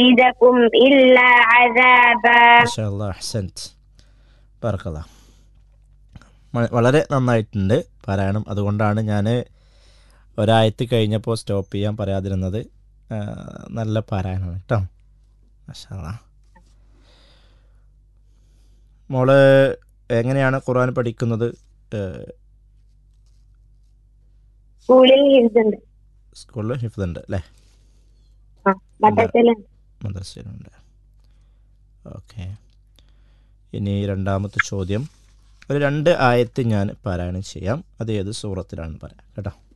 يزيدكم إلا عذابا മാഷാ അഹ്സൻറ്റ് ബർക്കല്ല വളരെ നന്നായിട്ടുണ്ട് പാരായണം അതുകൊണ്ടാണ് ഞാൻ ഒരായത്ത് കഴിഞ്ഞപ്പോൾ സ്റ്റോപ്പ് ചെയ്യാൻ പറയാതിരുന്നത് ആ, നല്ല പാരായണമാണ് കേട്ടോ മാഷാ മോള് എങ്ങനെയാണ് ഖുർആൻ പഠിക്കുന്നത് ഏഹ്, സ്കൂളിൽ ഹിഫ്സുണ്ട് സ്കൂളിൽ ഹിഫ്തുണ്ട് അല്ലേ ആ മദ്രസയിലുണ്ട് മദ്രസയിലുണ്ട് ഓക്കെ ഇനി രണ്ടാമത്തെ ചോദ്യം ഒരു രണ്ട് ആയത്ത് ഞാൻ പാരായണം ചെയ്യാം അത് ഏത് സൂറത്തിലാണ് പറയാം കേട്ടോ